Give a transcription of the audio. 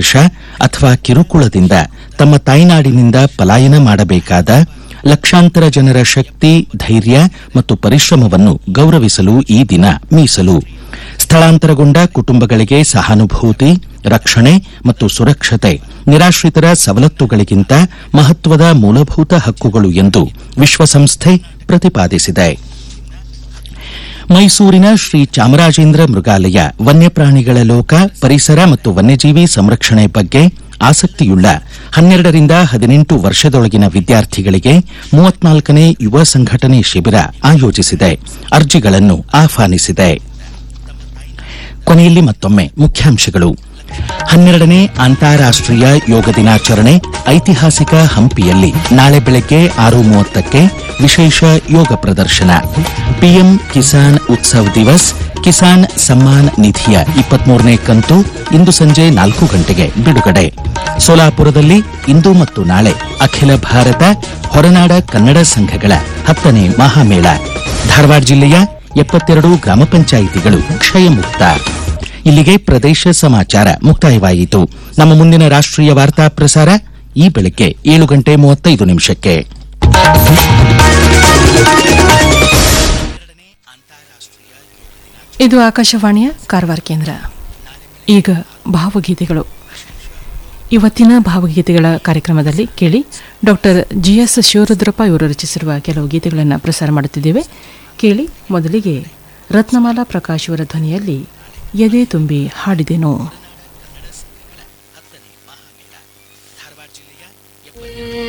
ಸಂಘರ್ಷ ಅಥವಾ ಕಿರುಕುಳದಿಂದ ತಮ್ಮ ತಾಯ್ನಾಡಿನಿಂದ ಪಲಾಯನ ಮಾಡಬೇಕಾದ ಲಕ್ಷಾಂತರ ಜನರ ಶಕ್ತಿ ಧೈರ್ಯ ಮತ್ತು ಪರಿಶ್ರಮವನ್ನು ಗೌರವಿಸಲು ಈ ದಿನ ಮೀಸಲು ಸ್ಥಳಾಂತರಗೊಂಡ ಕುಟುಂಬಗಳಿಗೆ ಸಹಾನುಭೂತಿ ರಕ್ಷಣೆ ಮತ್ತು ಸುರಕ್ಷತೆ ನಿರಾಶ್ರಿತರ ಸವಲತ್ತುಗಳಿಗಿಂತ ಮಹತ್ವದ ಮೂಲಭೂತ ಹಕ್ಕುಗಳು ಎಂದು ವಿಶ್ವಸಂಸ್ಥೆ ಪ್ರತಿಪಾದಿಸಿದೆ ಮೈಸೂರಿನ ಶ್ರೀ ಚಾಮರಾಜೇಂದ್ರ ಮೃಗಾಲಯ ವನ್ಯಪ್ರಾಣಿಗಳ ಲೋಕ ಪರಿಸರ ಮತ್ತು ವನ್ಯಜೀವಿ ಸಂರಕ್ಷಣೆ ಬಗ್ಗೆ ಆಸಕ್ತಿಯುಳ್ಳ ಹನ್ನೆರಡರಿಂದ ಹದಿನೆಂಟು ವರ್ಷದೊಳಗಿನ ವಿದ್ಯಾರ್ಥಿಗಳಿಗೆ ಮೂವತ್ನಾಲ್ಕನೇ ಯುವ ಸಂಘಟನೆ ಶಿಬಿರ ಆಯೋಜಿಸಿದೆ ಅರ್ಜಿಗಳನ್ನು ಆಹ್ವಾನಿಸಿದೆ ಕೊನೆಯಲ್ಲಿ ಮತ್ತೊಮ್ಮೆ ಮುಖ್ಯಾಂಶಗಳು ಹನ್ನೆರಡನೇ ಅಂತಾರಾಷ್ಟೀಯ ಯೋಗ ದಿನಾಚರಣೆ ಐತಿಹಾಸಿಕ ಹಂಪಿಯಲ್ಲಿ ನಾಳೆ ಬೆಳಗ್ಗೆ ಆರು ಮೂವತ್ತಕ್ಕೆ ವಿಶೇಷ ಯೋಗ ಪ್ರದರ್ಶನ ಪಿಎಂ ಕಿಸಾನ್ ಉತ್ಸವ್ ದಿವಸ್ ಕಿಸಾನ್ ಸಮ್ಮಾನ್ ನಿಧಿಯ ಇಪ್ಪತ್ಮೂರನೇ ಕಂತು ಇಂದು ಸಂಜೆ ನಾಲ್ಕು ಗಂಟೆಗೆ ಬಿಡುಗಡೆ ಸೋಲಾಪುರದಲ್ಲಿ ಇಂದು ಮತ್ತು ನಾಳೆ ಅಖಿಲ ಭಾರತ ಹೊರನಾಡ ಕನ್ನಡ ಸಂಘಗಳ ಹತ್ತನೇ ಮಹಾಮೇಳ ಧಾರವಾಡ ಜಿಲ್ಲೆಯ ಎಪ್ಪತ್ತೆರಡು ಗ್ರಾಮ ಪಂಚಾಯಿತಿಗಳು ಕ್ಷಯಮುಕ್ತ ಇಲ್ಲಿಗೆ ಪ್ರದೇಶ ಸಮಾಚಾರ ಮುಕ್ತಾಯವಾಯಿತು ನಮ್ಮ ಮುಂದಿನ ರಾಷ್ಟ್ರೀಯ ವಾರ್ತಾ ಪ್ರಸಾರ ಈ ಬೆಳಗ್ಗೆ ಏಳು ಗಂಟೆ ಮೂವತ್ತೈದು ನಿಮಿಷಕ್ಕೆ ಇದು ಆಕಾಶವಾಣಿಯ ಕಾರವಾರ ಕೇಂದ್ರ ಈಗ ಭಾವಗೀತೆಗಳು ಇವತ್ತಿನ ಭಾವಗೀತೆಗಳ ಕಾರ್ಯಕ್ರಮದಲ್ಲಿ ಕೇಳಿ ಡಾಕ್ಟರ್ ಜಿ ಎಸ್ ಶಿವರುದ್ರಪ್ಪ ಇವರು ರಚಿಸಿರುವ ಕೆಲವು ಗೀತೆಗಳನ್ನು ಪ್ರಸಾರ ಮಾಡುತ್ತಿದ್ದೇವೆ ಕೇಳಿ ಮೊದಲಿಗೆ ರತ್ನಮಾಲಾ ಪ್ರಕಾಶ್ ಇವರ ಧ್ವನಿಯಲ್ಲಿ ಎದೆ ತುಂಬಿ ಹಾಡಿದೆನು